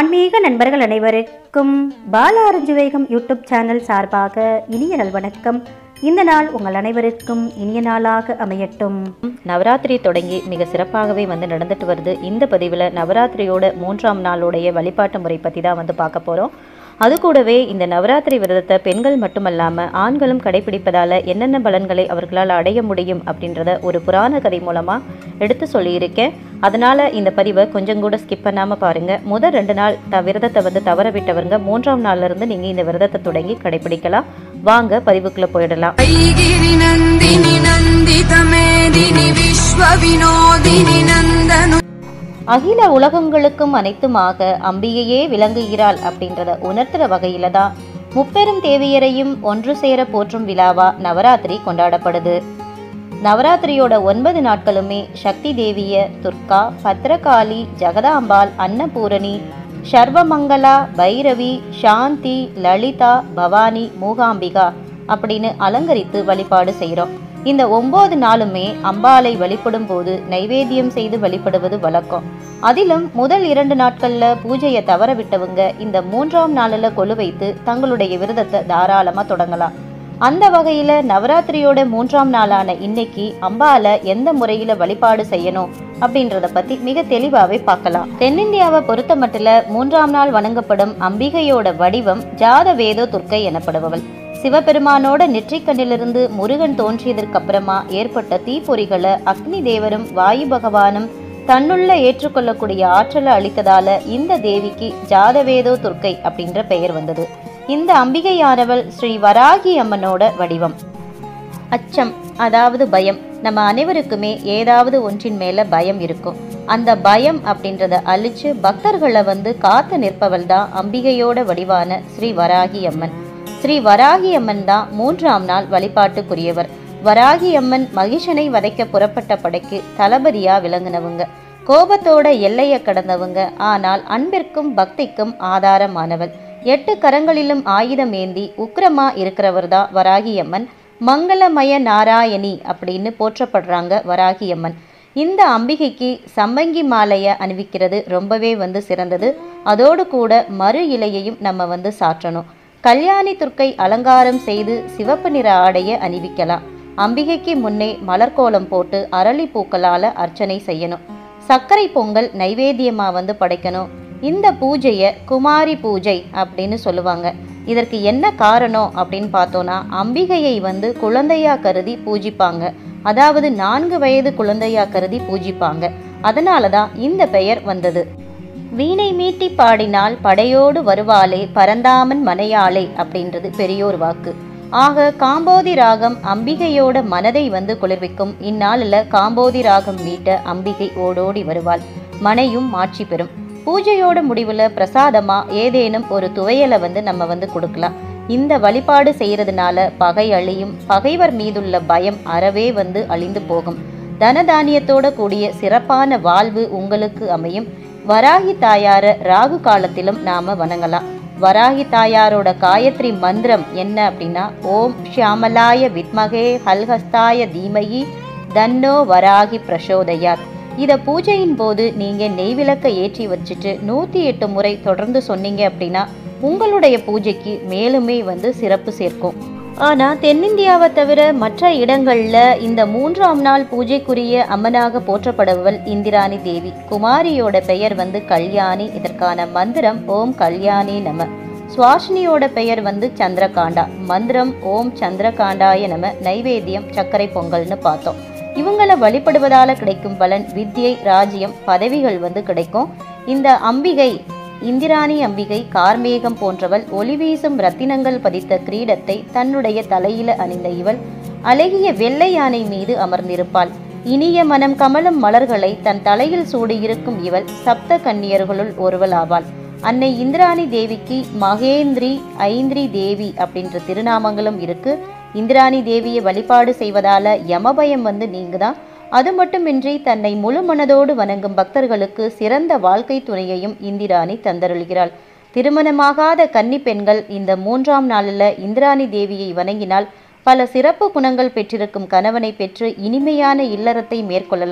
ஆன்மீக நண்பர்கள் அனைவருக்கும் பாலா அரஞ்சுவேகம் யூடியூப் சேனல் சார்பாக இனிய நல்வணக்கம் இந்த நாள் உங்கள் அனைவருக்கும் இனிய நாளாக அமையட்டும் நவராத்திரி தொடங்கி மிக சிறப்பாகவே வந்து நடந்துட்டு வருது இந்த பதிவில் நவராத்திரியோட மூன்றாம் நாளுடைய வழிபாட்டு முறை பற்றி தான் வந்து பார்க்க போகிறோம் அது கூடவே இந்த நவராத்திரி விரதத்தை பெண்கள் மட்டுமல்லாமல் ஆண்களும் கடைபிடிப்பதால் என்னென்ன பலன்களை அவர்களால் அடைய முடியும் அப்படின்றத ஒரு புராண கதை மூலமாக எடுத்து சொல்லியிருக்கேன் அதனால் இந்த பதிவை கொஞ்சம் கூட ஸ்கிப் பண்ணாமல் பாருங்கள் முதல் ரெண்டு நாள் த விரதத்தை வந்து தவற விட்டவங்க மூன்றாம் நாள்ல இருந்து நீங்கள் இந்த விரதத்தை தொடங்கி கடைபிடிக்கலாம் வாங்க பதிவுக்குள்ளே போயிடலாம் ऐगिरिनन्दिनि नन्दितमेदिनि विश्वविनोदिनि नन्दनु அகில உலகங்களுக்கும் அனைத்துமாக அம்பிகையே விளங்குகிறாள் அப்படின்றத உணர்த்துற வகையில தான் முப்பெரும் தேவியரையும் ஒன்று சேர போற்றும் விழாவா நவராத்திரி கொண்டாடப்படுது நவராத்திரியோட ஒன்பது நாட்களுமே சக்தி தேவிய துர்கா பத்ரகாளி ஜெகதாம்பாள் அன்னபூரணி சர்வமங்களா பைரவி சாந்தி லலிதா பவானி மூகாம்பிகா அப்படின்னு அலங்கரித்து வழிபாடு செய்கிறோம் இந்த ஒன்பது நாளுமே அம்பாளை வழிபடும் போது நைவேத்தியம் செய்து வழிபடுவது வழக்கம் அதிலும் முதல் இரண்டு நாட்கள்ல பூஜையை தவற விட்டவங்க இந்த மூன்றாம் நாளில் கொலு வைத்து தங்களுடைய விரதத்தை தாராளமாக தொடங்கலாம் அந்த வகையில் நவராத்திரியோட மூன்றாம் நாளான இன்னைக்கு அம்பால எந்த முறையில் வழிபாடு செய்யணும் அப்படின்றத பற்றி மிக தெளிவாகவே பார்க்கலாம் தென்னிந்தியாவை பொறுத்த மட்டில் மூன்றாம் நாள் வணங்கப்படும் அம்பிகையோட வடிவம் ஜாத வேதோ துர்க்கை எனப்படுபவள் சிவபெருமானோட நெற்றிக்கண்ணிலிருந்து முருகன் தோன்றியதற்கு அப்புறமா ஏற்பட்ட தீப்பொறிகளை அக்னி தேவரும் வாயு பகவானும் தன்னுள்ள ஏற்றுக்கொள்ளக்கூடிய ஆற்றலை அளித்ததால இந்த தேவிக்கு ஜாதவேதோ துர்க்கை அப்படின்ற பெயர் வந்தது இந்த அம்பிகையானவள் ஸ்ரீ வராகி அம்மனோட வடிவம் அச்சம் அதாவது பயம் நம்ம அனைவருக்குமே ஏதாவது ஒன்றின் மேல பயம் இருக்கும் அந்த பயம் அப்படின்றத அழிச்சு பக்தர்களை வந்து காத்து நிற்பவள் தான் அம்பிகையோட வடிவான ஸ்ரீ வராகி அம்மன் ஸ்ரீ வராகி அம்மன் தான் மூன்றாம் நாள் வழிபாட்டுக்குரியவர் வராகி அம்மன் மகிஷனை வதைக்க புறப்பட்ட படைக்கு தளபதியா விளங்குனவங்க கோபத்தோட எல்லையை கடந்தவங்க ஆனால் அன்பிற்கும் பக்திக்கும் ஆதாரமானவள் எட்டு கரங்களிலும் ஆயுதம் ஏந்தி உக்கிரமா இருக்கிறவர் தான் வராகியம்மன் மங்களமய நாராயணி அப்படின்னு போற்றப்படுறாங்க வராகியம்மன் இந்த அம்பிகைக்கு சம்பங்கி மாலையை அணிவிக்கிறது ரொம்பவே வந்து சிறந்தது அதோடு கூட மறு இலையையும் நம்ம வந்து சாற்றணும் கல்யாணி துர்க்கை அலங்காரம் செய்து சிவப்பு நிற ஆடையை அணிவிக்கலாம் அம்பிகைக்கு முன்னே மலர்கோலம் போட்டு அரளி பூக்களால் அர்ச்சனை செய்யணும் சர்க்கரை பொங்கல் நைவேத்தியமா வந்து படைக்கணும் இந்த பூஜையை குமாரி பூஜை அப்படின்னு சொல்லுவாங்க இதற்கு என்ன காரணம் அப்படின்னு பார்த்தோன்னா அம்பிகையை வந்து குழந்தையா கருதி பூஜிப்பாங்க அதாவது நான்கு வயது குழந்தையா கருதி பூஜிப்பாங்க அதனால தான் இந்த பெயர் வந்தது வீணை மீட்டி பாடினால் படையோடு வருவாளே பரந்தாமன் மனையாளே அப்படின்றது பெரியோர் வாக்கு ஆக காம்போதி ராகம் அம்பிகையோட மனதை வந்து குளிர்விக்கும் இந்நாளில் காம்போதி ராகம் மீட்ட அம்பிகை ஓடோடி வருவாள் மனையும் மாட்சி பெறும் பூஜையோட முடிவில் பிரசாதமா ஏதேனும் ஒரு துவையலை வந்து நம்ம வந்து கொடுக்கலாம் இந்த வழிபாடு செய்யறதுனால பகை அழியும் பகைவர் மீதுள்ள பயம் அறவே வந்து அழிந்து போகும் தனதானியத்தோட கூடிய சிறப்பான வாழ்வு உங்களுக்கு அமையும் வராகி தாயார ராகு காலத்திலும் நாம வணங்கலாம் வராகி தாயாரோட காயத்ரி மந்திரம் என்ன அப்படின்னா ஓம் ஷியாமலாய வித்மகே ஹல்ஹஸ்தாய தீமகி தன்னோ வராகி பிரசோதயாத் இதை பூஜையின் போது நீங்கள் நெய் விளக்கை ஏற்றி வச்சுட்டு நூற்றி எட்டு முறை தொடர்ந்து சொன்னீங்க அப்படின்னா உங்களுடைய பூஜைக்கு மேலுமே வந்து சிறப்பு சேர்க்கும் ஆனால் தென்னிந்தியாவை தவிர மற்ற இடங்களில் இந்த மூன்றாம் நாள் பூஜைக்குரிய அம்மனாக போற்றப்படுபவள் இந்திராணி தேவி குமாரியோட பெயர் வந்து கல்யாணி இதற்கான மந்திரம் ஓம் கல்யாணி நம சுவாஷினியோட பெயர் வந்து சந்திரகாண்டா மந்திரம் ஓம் சந்திரகாண்டாய நம நைவேத்தியம் சர்க்கரை பொங்கல்னு பார்த்தோம் இவங்களை வழிபடுவதால கிடைக்கும் பலன் வித்யை ராஜ்யம் பதவிகள் வந்து கிடைக்கும் இந்த அம்பிகை இந்திராணி அம்பிகை கார்மேகம் போன்றவள் ஒளி வீசும் ரத்தினங்கள் பதித்த கிரீடத்தை தன்னுடைய தலையில அணிந்த இவள் அழகிய வெள்ளை யானை மீது அமர்ந்திருப்பாள் இனிய மனம் கமலும் மலர்களை தன் தலையில் சூடியிருக்கும் இவள் சப்த கன்னியர்களுள் ஒருவளாவாள் அன்னை இந்திராணி தேவிக்கு மகேந்திரி ஐந்திரி தேவி அப்படின்ற திருநாமங்களும் இருக்கு இந்திராணி தேவியை வழிபாடு செய்வதால யமபயம் வந்து நீங்குதான் அது மட்டுமின்றி தன்னை முழு மனதோடு வணங்கும் பக்தர்களுக்கு சிறந்த வாழ்க்கை துணையையும் இந்திராணி தந்தருள்கிறாள் திருமணமாகாத கன்னி பெண்கள் இந்த மூன்றாம் நாளில் இந்திராணி தேவியை வணங்கினால் பல சிறப்பு குணங்கள் பெற்றிருக்கும் கணவனை பெற்று இனிமையான இல்லறத்தை மேற்கொள்ளலாம்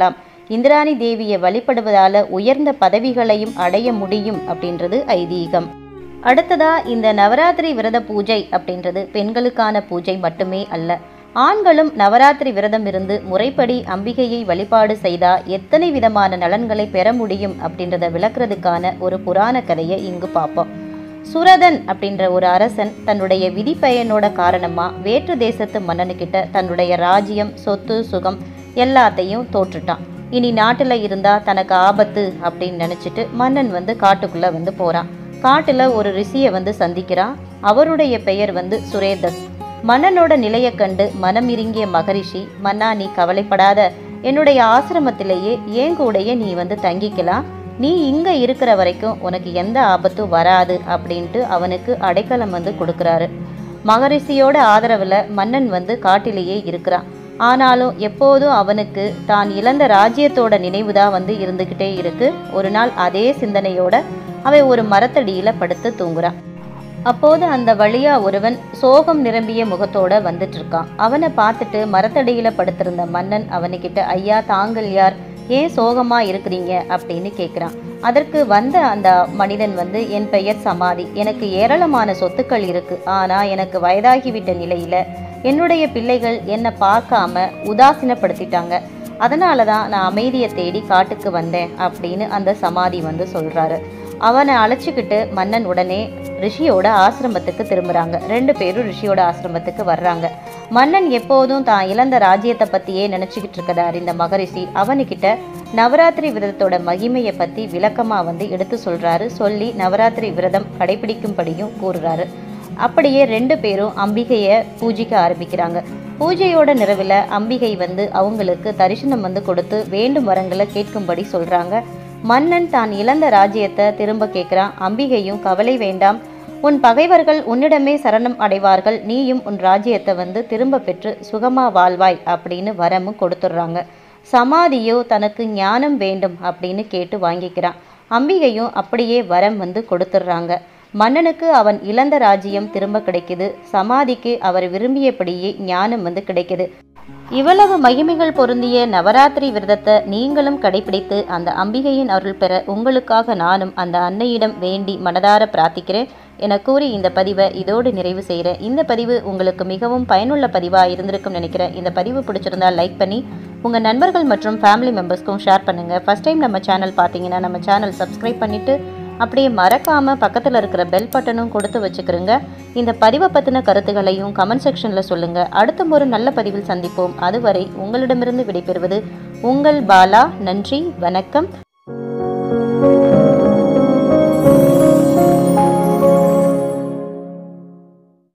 இந்திராணி தேவியை வழிபடுவதால உயர்ந்த பதவிகளையும் அடைய முடியும் அப்படின்றது ஐதீகம் அடுத்ததா இந்த நவராத்திரி விரத பூஜை அப்படின்றது பெண்களுக்கான பூஜை மட்டுமே அல்ல ஆண்களும் நவராத்திரி விரதம் இருந்து முறைப்படி அம்பிகையை வழிபாடு செய்தா எத்தனை விதமான நலன்களை பெற முடியும் அப்படின்றத விளக்குறதுக்கான ஒரு புராண கதையை இங்கு பார்ப்போம் சுரதன் அப்படின்ற ஒரு அரசன் தன்னுடைய விதிப்பயனோட காரணமா வேற்று தேசத்து மன்னனுக்கிட்ட தன்னுடைய ராஜ்யம் சொத்து சுகம் எல்லாத்தையும் தோற்றுட்டான் இனி நாட்டுல இருந்தா தனக்கு ஆபத்து அப்படின்னு நினைச்சிட்டு மன்னன் வந்து காட்டுக்குள்ள வந்து போறான் காட்டுல ஒரு ரிஷியை வந்து சந்திக்கிறான் அவருடைய பெயர் வந்து சுரேதஸ் மன்னனோட நிலையை கண்டு மனம் இறங்கிய மகரிஷி மன்னா நீ கவலைப்படாத என்னுடைய ஆசிரமத்திலேயே ஏன் கூடயே நீ வந்து தங்கிக்கலாம் நீ இங்க இருக்கிற வரைக்கும் உனக்கு எந்த ஆபத்தும் வராது அப்படின்ட்டு அவனுக்கு அடைக்கலம் வந்து கொடுக்குறாரு மகரிஷியோட ஆதரவுல மன்னன் வந்து காட்டிலேயே இருக்கிறான் ஆனாலும் எப்போதும் அவனுக்கு தான் இழந்த ராஜ்யத்தோட நினைவு தான் வந்து இருந்துக்கிட்டே இருக்கு ஒரு நாள் அதே சிந்தனையோட அவன் ஒரு மரத்தடியில படுத்து தூங்குறான் அப்போது அந்த வழியா ஒருவன் சோகம் நிரம்பிய முகத்தோட வந்துட்டு இருக்கான் அவனை பார்த்துட்டு மரத்தடியில படுத்திருந்த மன்னன் அவனுக்கிட்ட ஐயா தாங்கள் யார் ஏன் சோகமா இருக்கிறீங்க அப்படின்னு கேட்குறான் அதற்கு வந்த அந்த மனிதன் வந்து என் பெயர் சமாதி எனக்கு ஏராளமான சொத்துக்கள் இருக்கு ஆனா எனக்கு வயதாகிவிட்ட நிலையில என்னுடைய பிள்ளைகள் என்னை பார்க்காம உதாசீனப்படுத்திட்டாங்க அதனால தான் நான் அமைதியை தேடி காட்டுக்கு வந்தேன் அப்படின்னு அந்த சமாதி வந்து சொல்றாரு அவனை அழைச்சிக்கிட்டு மன்னன் உடனே ரிஷியோட ஆசிரமத்துக்கு திரும்புறாங்க ரெண்டு பேரும் ரிஷியோட ஆசிரமத்துக்கு வர்றாங்க மன்னன் எப்போதும் தான் இழந்த ராஜ்யத்தை பத்தியே நினைச்சுக்கிட்டு இருக்கதா அறிந்த மகரிஷி அவனுக்கிட்ட நவராத்திரி விரதத்தோட மகிமையை பத்தி விளக்கமா வந்து எடுத்து சொல்றாரு சொல்லி நவராத்திரி விரதம் கடைபிடிக்கும்படியும் கூறுறாரு அப்படியே ரெண்டு பேரும் அம்பிகையை பூஜிக்க ஆரம்பிக்கிறாங்க பூஜையோட நிறைவில் அம்பிகை வந்து அவங்களுக்கு தரிசனம் வந்து கொடுத்து வேண்டும் வரங்களை கேட்கும்படி சொல்றாங்க மன்னன் தான் இழந்த ராஜ்யத்தை திரும்ப கேட்குறான் அம்பிகையும் கவலை வேண்டாம் உன் பகைவர்கள் உன்னிடமே சரணம் அடைவார்கள் நீயும் உன் ராஜ்யத்தை வந்து திரும்ப பெற்று சுகமா வாழ்வாய் அப்படின்னு வரமும் கொடுத்துட்றாங்க சமாதியோ தனக்கு ஞானம் வேண்டும் அப்படின்னு கேட்டு வாங்கிக்கிறான் அம்பிகையும் அப்படியே வரம் வந்து கொடுத்துட்றாங்க மன்னனுக்கு அவன் இழந்த ராஜ்யம் திரும்ப கிடைக்குது சமாதிக்கு அவர் விரும்பியபடியே ஞானம் வந்து கிடைக்குது இவ்வளவு மகிமைகள் பொருந்திய நவராத்திரி விரதத்தை நீங்களும் கடைபிடித்து அந்த அம்பிகையின் அருள் பெற உங்களுக்காக நானும் அந்த அன்னையிடம் வேண்டி மனதார பிரார்த்திக்கிறேன் என கூறி இந்த பதிவை இதோடு நிறைவு செய்கிறேன் இந்த பதிவு உங்களுக்கு மிகவும் பயனுள்ள பதிவாக இருந்திருக்கும் நினைக்கிறேன் இந்த பதிவு பிடிச்சிருந்தா லைக் பண்ணி உங்கள் நண்பர்கள் மற்றும் ஃபேமிலி மெம்பர்ஸ்க்கும் ஷேர் பண்ணுங்கள் ஃபஸ்ட் டைம் நம்ம சேனல் பார்த்தீங்கன்னா நம்ம சேனல் சப்ஸ்கிரைப் பண்ணிவிட்டு அப்படியே மறக்காம பக்கத்தில் இருக்கிற பெல் பட்டனும் கொடுத்து வச்சுக்கிறோங்க இந்த பதிவை பற்றின கருத்துகளையும் கமெண்ட் செக்ஷனில் சொல்லுங்கள் அடுத்த ஒரு நல்ல பதிவில் சந்திப்போம் அதுவரை உங்களிடமிருந்து விடைபெறுவது உங்கள் பாலா நன்றி வணக்கம்